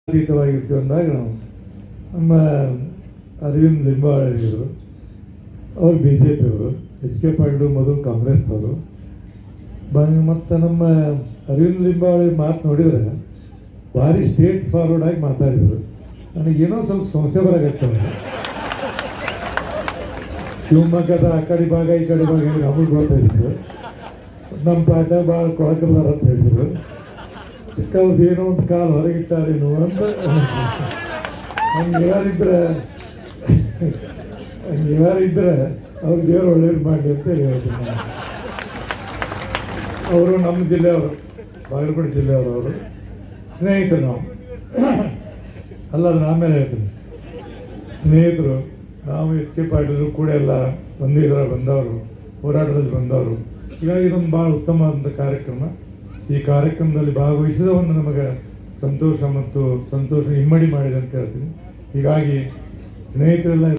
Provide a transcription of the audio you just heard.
ಅತೀತವಾಗಿರ್ತೀವಿ ಅಂದಾಗ ನಾವು ನಮ್ಮ ಅರವಿಂದ್ ಲಿಂಬಾವಳಿಯವರು ಅವರು ಬಿ ಜೆ ಪಿಯವರು ಎಚ್ ಕೆ ಪಾಟೀಲು ಮೊದಲು ಕಾಂಗ್ರೆಸ್ನವರು ಬಂದು ಮತ್ತು ನಮ್ಮ ಅರವಿಂದ್ ಲಿಂಬಾವಳಿ ಮಾತು ನೋಡಿದ್ರೆ ಭಾರಿ ಸ್ಟೇಟ್ ಫಾರ್ವರ್ಡ್ ಆಗಿ ಮಾತಾಡಿದರು ನನಗೇನೋ ಸ್ವಲ್ಪ ಸಮಸ್ಯೆ ಬರಾಕತ್ತವ ಶಿವಮೊಗ್ಗದ ಆ ಕಡೆ ಭಾಗ ಈ ಕಡೆ ಭಾಗ ಹೇಳಿ ನಮಗೆ ಗೊತ್ತಾಯಿತು ನಮ್ಮ ಪಾಠ ಭಾಳ ಕೊಳಕದಾರ ಅಂತ ಹೇಳಿದ್ರು ಅವ್ರದ್ದು ಏನೋ ಒಂದು ಕಾಲು ಹೊರಗಿಟ್ಟಾರೇನು ಅಂತ ಹಂಗೆ ಯಾರಿದ್ರೆ ಹಂಗೆ ಯಾರಿದ್ರೆ ಅವ್ರ ದೇವ್ರು ಒಳ್ಳೇದು ಮಾಡಲಿ ಅಂತ ಹೇಳ್ತೀನಿ ನಾನು. ಅವರು ನಮ್ಮ ಜಿಲ್ಲೆಯವರು ಬಾಗಲಕೋಟೆ ಜಿಲ್ಲೆಯವರು ಅವರು ಸ್ನೇಹಿತರು ನಾವು ಅಲ್ಲ ಅದನ್ನ ಆಮೇಲೆ ಹೇಳ್ತೀನಿ ಸ್ನೇಹಿತರು ನಾವು ಎಚ್ ಕೆ ಪಾಟೀಲರು ಕೂಡ ಎಲ್ಲ ಒಂದೇ ಇದರ ಬಂದವರು ಹೋರಾಟದಲ್ಲಿ ಬಂದವರು ಹೀಗಾಗಿ ಇದೊಂದು ಭಾಳ ಉತ್ತಮವಾದಂಥ ಕಾರ್ಯಕ್ರಮ ಈ ಕಾರ್ಯಕ್ರಮದಲ್ಲಿ ಭಾಗವಹಿಸಿದ ಒಂದು ನಮಗೆ ಸಂತೋಷ ಮತ್ತು ಸಂತೋಷ ಇಮ್ಮಡಿ ಮಾಡಿದೆ ಅಂತ ಹೇಳ್ತೀನಿ ಹೀಗಾಗಿ ಸ್ನೇಹಿತರೆಲ್ಲ